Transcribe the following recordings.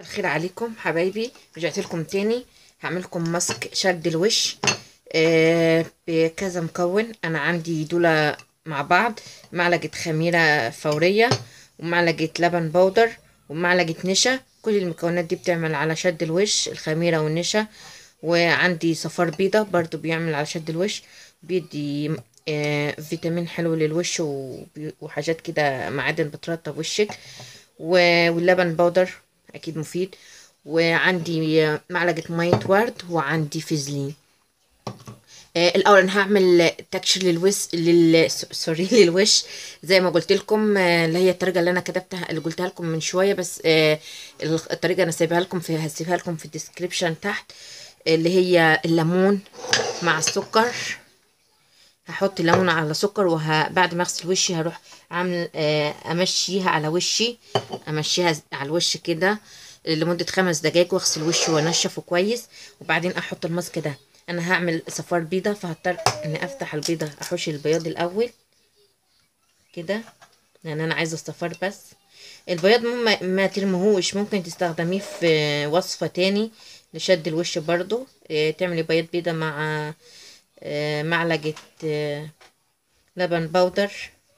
الخير عليكم حبايبي رجعت لكم تاني هعمل لكم ماسك شد الوش آه بكذا مكون انا عندي دول مع بعض معلقه خميره فوريه ومعلقه لبن بودر ومعلقه نشا كل المكونات دي بتعمل على شد الوش الخميره والنشا وعندي صفار بيضه برضو بيعمل على شد الوش بيدي آه فيتامين حلو للوش وبي- وحاجات كده معادن بترطب وشك و- واللبن بودر اكيد مفيد وعندي معلقه ميه ورد وعندي فازلين آه الاول انا هعمل تكشير للوش لل سوري للوش زي ما قلت لكم آه اللي هي الطريقه اللي انا كتبتها اللي قلتها لكم من شويه بس آه الطريقه انا سايبها لكم في هسيبها لكم في الديسكريبشن تحت اللي هي الليمون مع السكر هحط الليمون على سكر وبعد ما اغسل وشي هروح عامل آه، امشيها على وشي امشيها ز- على الوش كده لمدة خمس دقايق واغسل وشي وانشفه كويس وبعدين احط الماسك ده انا هعمل صفار بيضة فهضطر اني افتح البيضة احوش البياض الاول كده لان انا عايزة الصفار بس البياض ما, ما ترمهوش ممكن تستخدميه في وصفة تاني لشد الوش برضو آه، تعملي بياض بيضة مع آه، معلقة آه، لبن بودر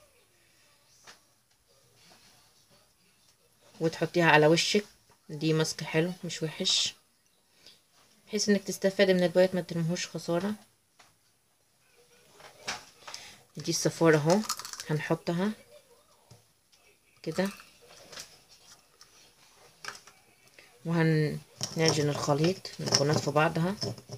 وتحطيها على وشك دي ماسك حلو مش وحش بحيث انك تستفادي من البياض ما ترميهوش خسارة دي الصفارة اهو هنحطها كده وهنعجن الخليط المكونات في بعضها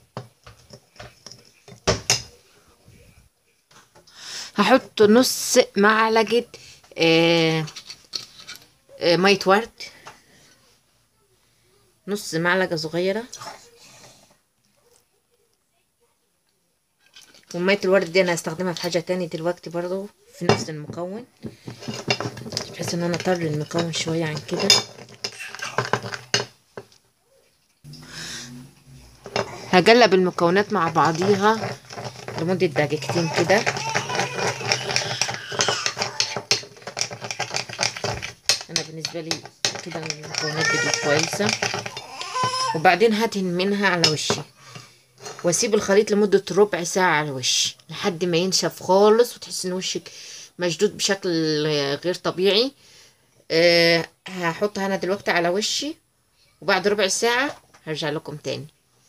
هحط نص معلقة آه آه مية ورد نص معلقة صغيرة ومية الورد دي انا هستخدمها في حاجة تاني دلوقتي برضو في نفس المكون بحيث ان انا اطر المكون شوية عن كده هقلب المكونات مع بعضيها لمدة دقيقتين كده انا بالنسبه لي كده المكونات دي كويسه وبعدين هدهن منها على وشي واسيب الخليط لمده ربع ساعه على وشي لحد ما ينشف خالص وتحس ان وشك مشدود بشكل غير طبيعي أه هحطها انا دلوقتي على وشي وبعد ربع ساعه هرجع لكم تاني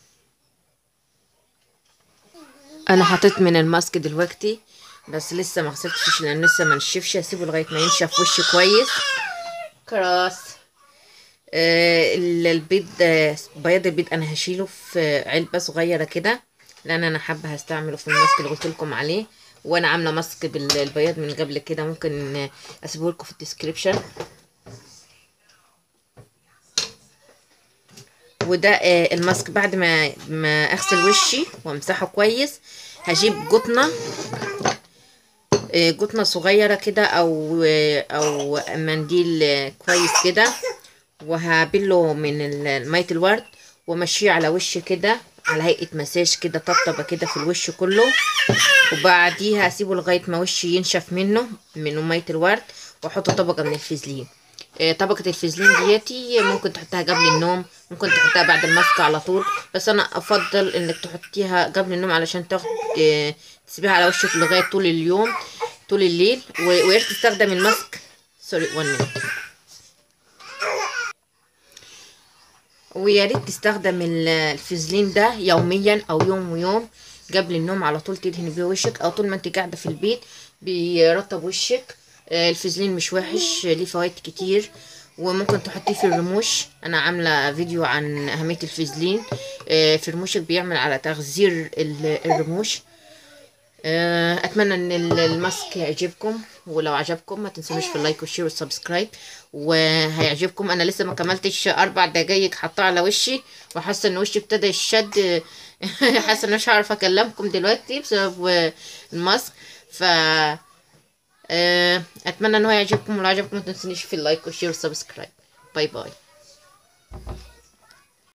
انا حطيت من الماسك دلوقتي بس لسه ما غسلتش لان لسه ما نشفش هسيبه لغايه ما ينشف وشي كويس كراس آه ال- البيض آه، بياض البيض انا هشيله في علبه صغيره كده لان انا حابه هستعمله في الماسك اللي قلت لكم عليه وانا عامله ماسك بالبياض من قبل كده ممكن آه، اسيبه لكم في الديسكريبشن وده آه، الماسك بعد ما ما اغسل وشي وامسحه كويس هجيب قطنه آه، قطنه صغيره كده او آه، او منديل آه، كويس كده وهبله من ال- ميه الورد وامشيه على وشي كده على هيئه مساج كده طبطبه كده في الوش كله وبعديها اسيبه لغايه ما وشي ينشف منه من ميه الورد واحط طبقه من الفازلين آه، طبقة الفازلين دياتي ممكن تحطها قبل النوم ممكن تحطها بعد الماسك على طول بس انا افضل انك تحطيها قبل النوم علشان تاخد آه، تسيبيها على وشك لغاية طول اليوم طول الليل و- ويا ريت تستخدم الماسك سوري وان مينيت ويا ريت تستخدم ال- الفازلين ده يوميا او يوم ويوم قبل النوم على طول تدهني بيه وشك او طول ما انت قاعده في البيت بيرطب وشك آه، الفازلين مش وحش ليه فوائد كتير وممكن تحطيه في الرموش انا عامله فيديو عن اهميه الفازلين آه، في رموشك بيعمل على تغذير ال- الرموش آه، اتمنى ان ال- الماسك يعجبكم ولو عجبكم ما تنسونيش في اللايك والشير والسبسكرايب وهيعجبكم انا لسه ما كملتش اربع دقايق حطاه على وشي وحاسه ان وشي ابتدى يشد حاسه ان مش هعرف اكلمكم دلوقتي بسبب آه، الماسك ف آه، اتمنى ان هو يعجبكم ولو عجبكم ما تنسونيش في اللايك والشير والسبسكرايب باي باي